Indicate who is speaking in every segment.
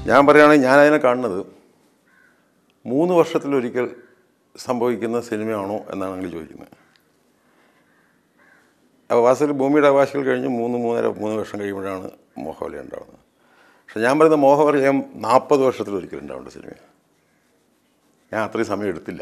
Speaker 1: ഞാൻ പറയുകയാണെങ്കിൽ ഞാൻ അതിനെ കാണുന്നത് മൂന്ന് വർഷത്തിലൊരിക്കൽ സംഭവിക്കുന്ന സിനിമയാണോ എന്നാണ് നിങ്ങൾ ചോദിക്കുന്നത് അപ്പോൾ വാസ്തവത്തിൽ ഭൂമിയുടെ അവകാശികൾ കഴിഞ്ഞ് മൂന്ന് മൂന്നര മൂന്ന് വർഷം കഴിയുമ്പോഴാണ് മോഹവലയം ഉണ്ടാകുന്നത് പക്ഷെ ഞാൻ പറയുന്ന മോഹവലയം നാൽപ്പത് വർഷത്തിലൊരിക്കൽ ഉണ്ടാവേണ്ട സിനിമ ഞാൻ അത്രയും സമയം എടുത്തില്ല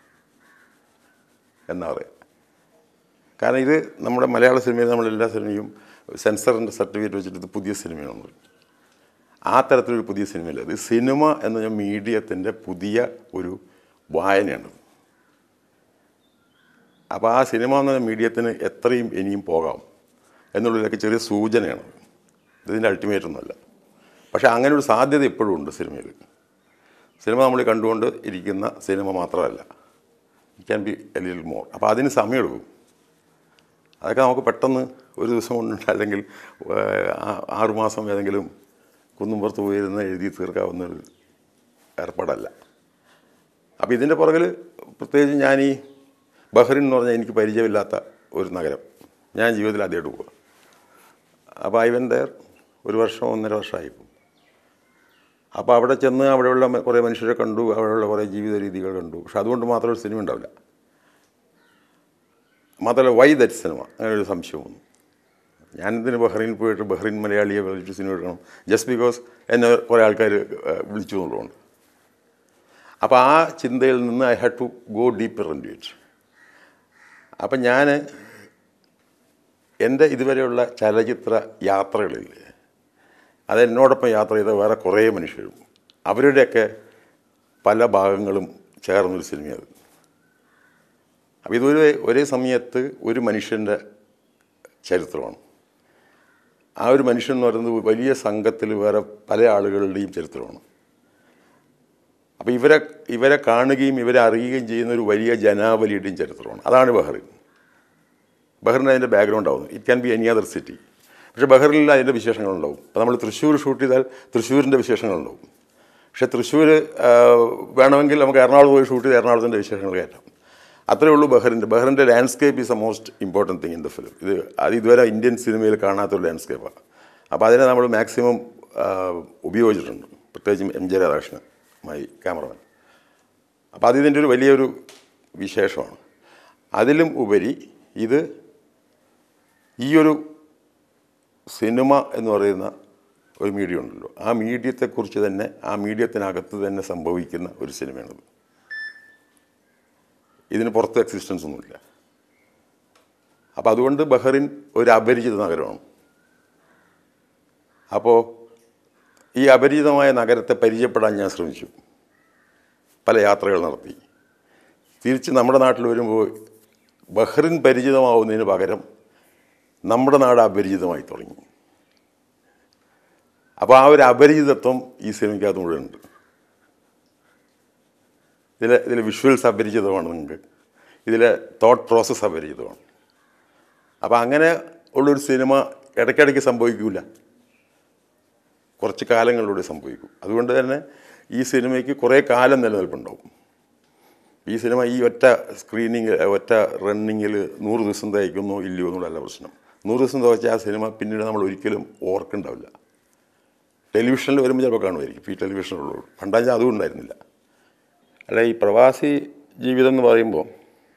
Speaker 1: എന്നാ പറയാം കാരണം ഇത് നമ്മുടെ മലയാള സിനിമയിൽ നമ്മൾ എല്ലാ സിനിമയും സെൻസറിൻ്റെ സർട്ടിഫിക്കറ്റ് വെച്ചിട്ട് ഇത് പുതിയ സിനിമയാണെന്ന് പറയും ആ തരത്തിലൊരു പുതിയ സിനിമയില്ല ഇത് സിനിമ എന്ന പറഞ്ഞാൽ മീഡിയത്തിൻ്റെ പുതിയ ഒരു വായനയാണ് അപ്പോൾ ആ സിനിമ എന്ന മീഡിയത്തിന് എത്രയും ഇനിയും പോകാം എന്നുള്ളതിലൊക്കെ ചെറിയ സൂചനയാണ് ഇതിൻ്റെ അൾട്ടിമേറ്റ് ഒന്നുമല്ല പക്ഷേ അങ്ങനെ ഒരു സാധ്യത ഇപ്പോഴും ഉണ്ട് സിനിമയിൽ സിനിമ നമ്മൾ കണ്ടുകൊണ്ട് ഇരിക്കുന്ന സിനിമ മാത്രമല്ല it can be a little more അപ്പോൾ അതിന് സമയമെടുക്കും അതൊക്കെ നമുക്ക് പെട്ടെന്ന് ഒരു ദിവസം കൊണ്ട് അല്ലെങ്കിൽ ഏഹ്, ആ- ആറുമാസം ഏതെങ്കിലും കുന്നുംപുറത്ത് പോയിരുന്ന് എഴുതി തീർക്കാവുന്ന ഒരു ഏർപ്പാടല്ല അപ്പോൾ ഇതിൻ്റെ പുറകിൽ പ്രത്യേകിച്ച് ഞാൻ ഈ ബഹ്റിൻ എന്ന് പറഞ്ഞാൽ എനിക്ക് പരിചയമില്ലാത്ത ഒരു നഗരം ഞാൻ ജീവിതത്തിൽ ആദ്യമായിട്ട് പോവുക അപ്പോൾ ഐ വെൻ ദയർ ഒരു വർഷം ഒന്നര വർഷമായിപ്പോൾ അപ്പോൾ അവിടെ ചെന്ന് അവിടെയുള്ള മ- കുറേ മനുഷ്യരെ കണ്ടു അവിടെയുള്ള കുറേ ജീവിത രീതികൾ കണ്ടു പക്ഷെ അതുകൊണ്ട് മാത്രം ഒരു സിനിമ ഉണ്ടാവില്ല മാത്രമല്ല വൈ ദറ്റ് സിനിമ അങ്ങനെ ഒരു സംശയം വന്നു ഞാനിതിന് ബഹ്റൈനിൽ പോയിട്ട് ബഹ്റൈൻ മലയാളിയെ വിളിച്ച് സിനിമ എടുക്കണം ജസ്റ്റ് ബിക്കോസ് എന്നെ കുറേ ആൾക്കാർ വിളിച്ചു എന്നുള്ളതുകൊണ്ട് അപ്പോൾ ആ ചിന്തയിൽ നിന്ന് I had to go deeper in it അപ്പം ഞാൻ എൻ്റെ ഇതുവരെയുള്ള ചലച്ചിത്ര യാത്രകളിൽ അത് എന്നോടൊപ്പം യാത്ര ചെയ്ത വേറെ കുറേ മനുഷ്യരും അവരുടെയൊക്കെ പല ഭാഗങ്ങളും ചേർന്നൊരു സിനിമയത് അപ്പോൾ ഇതൊരു ഒരേ സമയത്ത് ഒരു മനുഷ്യൻ്റെ ചരിത്രമാണ് ആ ഒരു മനുഷ്യൻ എന്ന് പറയുന്നത് വലിയ സംഘത്തിൽ വേറെ പല ആളുകളുടെയും ചരിത്രമാണ് അപ്പോൾ ഇവരെ ഇവരെ കാണുകയും ഇവരെ അറിയുകയും ചെയ്യുന്ന ഒരു വലിയ ജനാവലിയുടെയും ചരിത്രമാണ് അതാണ് ബഹ്റിൻ ബഹ്റിൻ അതിൻ്റെ ബാക്ക്ഗ്രൗണ്ട് ആവുന്നു it can be any other city പക്ഷേ ബഹ്റിനിൽ അതിൻ്റെ വിശേഷങ്ങളുണ്ടാവും അപ്പോൾ നമ്മൾ തൃശ്ശൂർ ഷൂട്ട് ചെയ്താൽ തൃശ്ശൂരിൻ്റെ വിശേഷങ്ങളുണ്ടാവും പക്ഷേ തൃശ്ശൂർ ആ, വേണമെങ്കിൽ നമുക്ക് എറണാകുളം പോയി ഷൂട്ട് ചെയ്ത് എറണാകുളത്തിൻ്റെ വിശേഷങ്ങൾ കയറ്റാം അത്രേ ഉള്ളൂ ബഹ്റിൻ്റെ ബഹ്റിൻ്റെ landscape is a most important thing in the film ഇത് അത് ഇതുവരെ ഇന്ത്യൻ സിനിമയിൽ കാണാത്തൊരു ലാൻഡ്സ്കേപ്പാണ് അപ്പോൾ അതിനെ നമ്മൾ മാക്സിമം ഉപയോഗിച്ചിട്ടുണ്ട് പ്രത്യേകിച്ചും M J Radhakrishnan my cameraman അപ്പോൾ അത് ഇതിൻ്റെ ഒരു വലിയൊരു വിശേഷമാണ് അതിലും ഉപരി ഇത് ഈ ഒരു സിനിമ എന്ന് പറയുന്ന ഒരു മീഡിയ ഉണ്ടല്ലോ ആ മീഡിയത്തെക്കുറിച്ച് തന്നെ ആ മീഡിയത്തിനകത്ത് തന്നെ സംഭവിക്കുന്ന ഒരു സിനിമയാണിത് ഇതിന് പുറത്ത് എക്സിസ്റ്റൻസ് ഒന്നുമില്ല അപ്പോൾ അതുകൊണ്ട് ബഹ്റിൻ ഒരു അപരിചിത നഗരമാണ് അപ്പോൾ ഈ അപരിചിതമായ നഗരത്തെ പരിചയപ്പെടാൻ ഞാൻ ശ്രമിച്ചു പല യാത്രകൾ നടത്തി തിരിച്ച് നമ്മുടെ നാട്ടിൽ വരുമ്പോൾ ബഹ്റിൻ പരിചിതമാവുന്നതിന് പകരം നമ്മുടെ നാട് അപരിചിതമായി തുടങ്ങി അപ്പോൾ ആ ഒരു അപരിചിതത്വം ഈ സിനിമയ്ക്കകത്ത് മുഴുവനുണ്ട് ഇതിലെ ഇതിലെ വിഷ്വൽസ് അപരിചിതമാണ് നിങ്ങൾക്ക് ഇതിലെ തോട്ട് പ്രോസസ്സ് അപരിചിതമാണ് അപ്പോൾ അങ്ങനെ ഉള്ളൊരു സിനിമ ഇടയ്ക്കിടയ്ക്ക് സംഭവിക്കില്ല കുറച്ച് കാലങ്ങളിലൂടെ സംഭവിക്കും അതുകൊണ്ട് തന്നെ ഈ സിനിമയ്ക്ക് കുറേ കാലം നിലനിൽപ്പുണ്ടാവും ഈ സിനിമ ഈ ഒറ്റ സ്ക്രീനിങ് ഒറ്റ റണ്ണിങ്ങിൽ നൂറ് ദിവസം തയ്ക്കുന്നോ ഇല്ലയോ എന്നുള്ളതല്ല പ്രശ്നം നൂറ് ദിവസം തയ്ച്ച ആ സിനിമ പിന്നീട് നമ്മൾ ഒരിക്കലും ഓർക്കുണ്ടാവില്ല ടെലിവിഷനിൽ വരുമ്പോൾ ചിലപ്പോൾ കാണുമായിരിക്കും ഈ ടെലിവിഷനിലുള്ളൂ പണ്ടാച്ചാൽ അതും ഉണ്ടായിരുന്നില്ല അല്ല ഈ പ്രവാസി ജീവിതം എന്ന് പറയുമ്പോൾ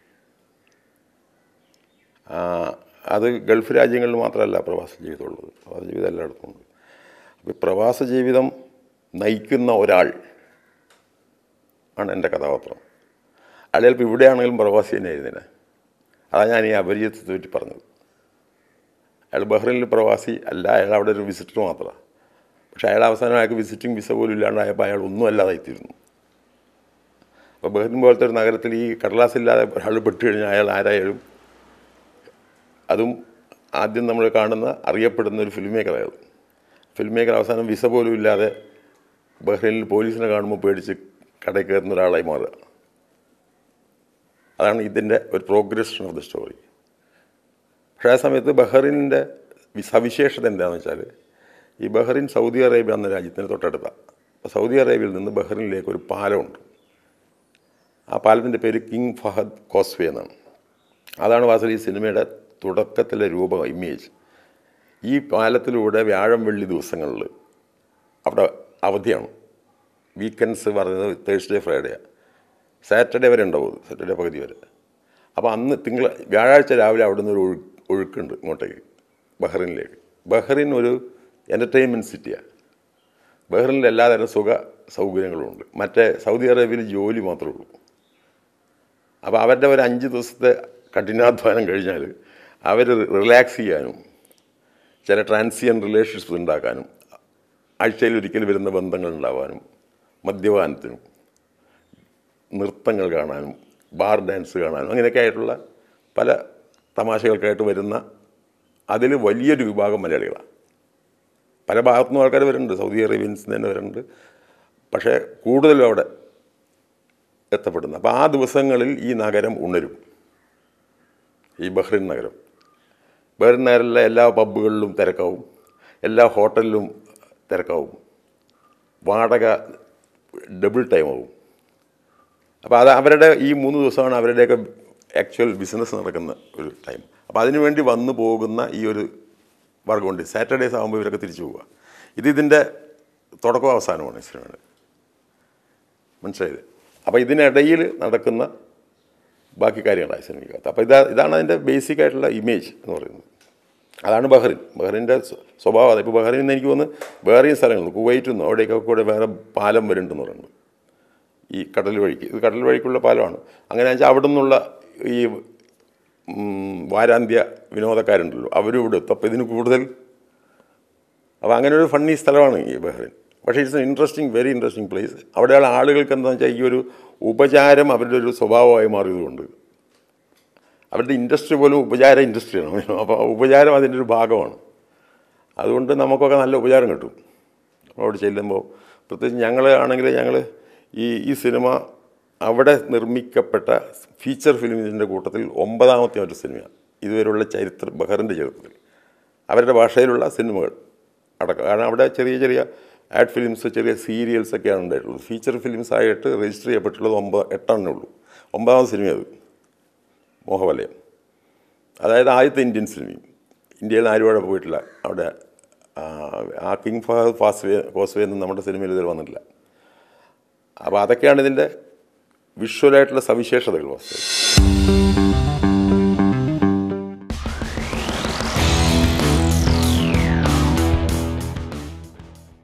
Speaker 1: ആ, അത് ഗൾഫ് രാജ്യങ്ങളിൽ മാത്രമല്ല പ്രവാസ ജീവിതമുള്ളത് പ്രവാസ ജീവിതം എല്ലായിടത്തും ഉണ്ട് അപ്പോൾ ഈ പ്രവാസ ജീവിതം നയിക്കുന്ന ഒരാൾ ആണ് എൻ്റെ കഥാപാത്രം അയാൾ ചിലപ്പോൾ ഇവിടെയാണെങ്കിലും പ്രവാസി തന്നെ ആയിരുന്നില്ല അതാണ് ഞാൻ ഈ അപരിചിതത്തെ പറ്റി പറഞ്ഞത് അയാൾ ബഹ്റൈനിൽ പ്രവാസി അല്ല അയാൾ അവിടെ ഒരു വിസിറ്റർ മാത്രമാണ് പക്ഷേ അയാൾ അവസാനം അയാൾക്ക് വിസിറ്റിംഗ് വിസ പോലും ഇല്ലാണ്ടായപ്പോൾ അയാൾ ഒന്നും അല്ലാതായിത്തീരുന്നു അപ്പോൾ ബഹ്റിൻ പോലത്തെ ഒരു നഗരത്തിൽ ഈ കടലാസില്ലാതെ ഒരാൾ പെട്ട് കഴിഞ്ഞാൽ അയാൾ ആരായാലും അതും ആദ്യം നമ്മൾ കാണുന്ന അറിയപ്പെടുന്ന ഒരു ഫിലിം മേക്കർ അയാൾ ഫിലിം മേക്കർ അവസാനം വിസ പോലും ഇല്ലാതെ ബഹ്റൈനിൽ പോലീസിനെ കാണുമ്പോൾ പേടിച്ച് കടയിൽ കയറുന്ന ഒരാളായി മാറുക അതാണ് ഇതിൻ്റെ ഒരു പ്രോഗ്രഷൻ ഓഫ് ദ സ്റ്റോറി പക്ഷേ ആ സമയത്ത് ബഹ്റിൻ്റെ സവിശേഷത എന്താണെന്ന് വെച്ചാൽ ഈ ബഹ്റിൻ സൗദി അറേബ്യ എന്ന രാജ്യത്തിന് തൊട്ടടുത്താണ് അപ്പോൾ സൗദി അറേബ്യയിൽ നിന്ന് ബഹ്റിനിലേക്ക് ഒരു പാലമുണ്ട് ആ പാലത്തിൻ്റെ പേര് കിങ് ഫഹദ് കോസ്വേ എന്നാണ് അതാണ് വാസൽ ഈ സിനിമയുടെ തുടക്കത്തിലെ രൂപം ഇമേജ് ഈ പാലത്തിലൂടെ വ്യാഴം വെള്ളി ദിവസങ്ങളിൽ അവിടെ അവധിയാണ് വീക്കെൻഡ്സ് പറയുന്നത് തേഴ്സ്ഡേ ഫ്രൈഡേയാണ് സാറ്റർഡേ വരെ ഉണ്ടാവും അത്. സാറ്റർഡേ പകുതി വരെ അപ്പോൾ അന്ന് തിങ്കൾ വ്യാഴാഴ്ച രാവിലെ അവിടെ നിന്ന് ഒരു ഒഴു ഒഴുക്കുണ്ട് ഇങ്ങോട്ടേക്ക് ബഹ്റിനിലേക്ക് ബഹ്റിൻ ഒരു എൻ്റർടൈൻമെൻറ്റ് സിറ്റിയാണ് ബഹ്റിനിൽ എല്ലാതരം സുഖ സൗകര്യങ്ങളുമുണ്ട് മറ്റേ സൗദി അറേബ്യയിൽ ജോലി മാത്രമേ ഉള്ളൂ അപ്പോൾ അവരുടെ ഒരു അഞ്ച് ദിവസത്തെ കഠിനാധ്വാനം കഴിഞ്ഞാൽ അവർ റിലാക്സ് ചെയ്യാനും ചില ട്രാൻസിയൻ റിലേഷൻഷിപ്പ് ഉണ്ടാക്കാനും ആഴ്ചയിൽ ഒരിക്കൽ വരുന്ന ബന്ധങ്ങൾ ഉണ്ടാവാനും മദ്യപാനത്തിനും നൃത്തങ്ങൾ കാണാനും ബാർ ഡാൻസ് കാണാനും അങ്ങനെയൊക്കെ ആയിട്ടുള്ള പല തമാശകൾക്കായിട്ട് വരുന്ന അതിൽ വലിയൊരു വിഭാഗം മലയാളികളാണ് പല ഭാഗത്തുനിന്നും ആൾക്കാർ വരുന്നുണ്ട് സൗദി അറേബ്യൻസ് തന്നെ വരുന്നുണ്ട് പക്ഷേ കൂടുതലും അവിടെ എത്തപ്പെടുന്നു അപ്പോൾ ആ ദിവസങ്ങളിൽ ഈ നഗരം ഉണരും ഈ ബഹ്റിൻ നഗരം ബഹ്റിൻ നഗരിലെ എല്ലാ പബ്ബുകളിലും തിരക്കാവും എല്ലാ ഹോട്ടലിലും തിരക്കാവും വാടക ഡബിൾ ടൈം ആവും അപ്പോൾ അത് അവരുടെ ഈ മൂന്ന് ദിവസമാണ് അവരുടെയൊക്കെ ആക്ച്വൽ ബിസിനസ് നടക്കുന്ന ഒരു ടൈം അപ്പോൾ അതിനു വേണ്ടി വന്നു പോകുന്ന ഈ ഒരു വർഗമുണ്ട് സാറ്റർഡേസ് ആകുമ്പോൾ ഇവരൊക്കെ തിരിച്ചു പോവുക ഇത് ഇതിൻ്റെ തുടക്കവും അവസാനമാണ് ഈ സിനിമയുടെ മനസ്സിലായത് അപ്പോൾ ഇതിനിടയിൽ നടക്കുന്ന ബാക്കി കാര്യങ്ങളാണ് സിനിമയ്ക്കകത്ത് അപ്പോൾ ഇതാ ഇതാണ് അതിൻ്റെ ബേസിക് ആയിട്ടുള്ള ഇമേജ് എന്ന് പറയുന്നത് അതാണ് ബഹ്റിൻ ബഹ്റിൻ്റെ സ്വ- സ്വഭാവം അത് ഇപ്പോൾ ബഹ്റിൻ എന്ന് എനിക്ക് തോന്നുന്നു വേറെയും സ്ഥലങ്ങളുണ്ട് കുവൈറ്റിൽ നിന്ന് അവിടെയൊക്കെ കൂടെ വേറെ പാലം വരുന്നുണ്ടെന്ന് പറയുന്നത് ഈ കടൽ വഴിക്ക് ഇത് കടൽ വഴിക്കുള്ള പാലമാണ് അങ്ങനെ വെച്ചാൽ അവിടെ നിന്നുള്ള ഈ ഉം, വാരാന്ത്യ വിനോദക്കാരുണ്ടല്ലോ അവരും ഇവിടെ എത്തും അപ്പോൾ ഇതിന് കൂടുതൽ അപ്പോൾ അങ്ങനെ ഒരു ഫണ്ണി സ്ഥലമാണ് ഈ ബഹ്റിൻ പക്ഷേ it's interesting very interesting place അവിടെയുള്ള ആളുകൾക്ക് എന്താണെന്ന് വെച്ചാൽ ഈ ഒരു ഉപചാരം അവരുടെ ഒരു സ്വഭാവമായി മാറിയതുകൊണ്ട് അവരുടെ ഇൻഡസ്ട്രി പോലും ഉപചാര ഇൻഡസ്ട്രിയാണ് അപ്പോൾ ഉപചാരം അതിൻ്റെ ഒരു ഭാഗമാണ് അതുകൊണ്ട് നമുക്കൊക്കെ നല്ല ഉപചാരം കിട്ടും അവിടെ ചെല്ലുമ്പോൾ പ്രത്യേകിച്ച് ഞങ്ങൾ ആണെങ്കിൽ ഞങ്ങൾ ഈ ഈ സിനിമ അവിടെ നിർമ്മിക്കപ്പെട്ട ഫീച്ചർ ഫിലിമിൻ്റെ കൂട്ടത്തിൽ ഒമ്പതാമത്തെ ഒരു സിനിമയാണ് ഇതുവരെയുള്ള ചരിത്ര ബഹറിൻ്റെ ചരിത്രത്തിൽ അവരുടെ ഭാഷയിലുള്ള സിനിമകൾ അടക്കം കാരണം അവിടെ ചെറിയ ചെറിയ ആഡ് ഫിലിംസ് ചെറിയ സീരിയൽസ് ഒക്കെയാണ് ഉണ്ടായിട്ടുള്ളത് ഫീച്ചർ ഫിലിംസ് ആയിട്ട് രജിസ്റ്റർ ചെയ്യപ്പെട്ടുള്ളത് ഒമ്പത് എട്ടെണ്ണേ ഉള്ളൂ ഒമ്പതാമത് സിനിമ അത് മോഹവലയം അതായത് ആദ്യത്തെ ഇന്ത്യൻ സിനിമയും ഇന്ത്യയിൽ നിന്ന് ആരും അവിടെ പോയിട്ടില്ല അവിടെ ആ, ആ കിങ് ഫഹദ് ഫാസ്വേ കോസ്വേ ഒന്നും നമ്മുടെ സിനിമയിൽ ഇതുവരെ വന്നിട്ടില്ല അപ്പോൾ അതൊക്കെയാണ് ഇതിൻ്റെ വിഷ്വലായിട്ടുള്ള സവിശേഷതകൾ വസ്തു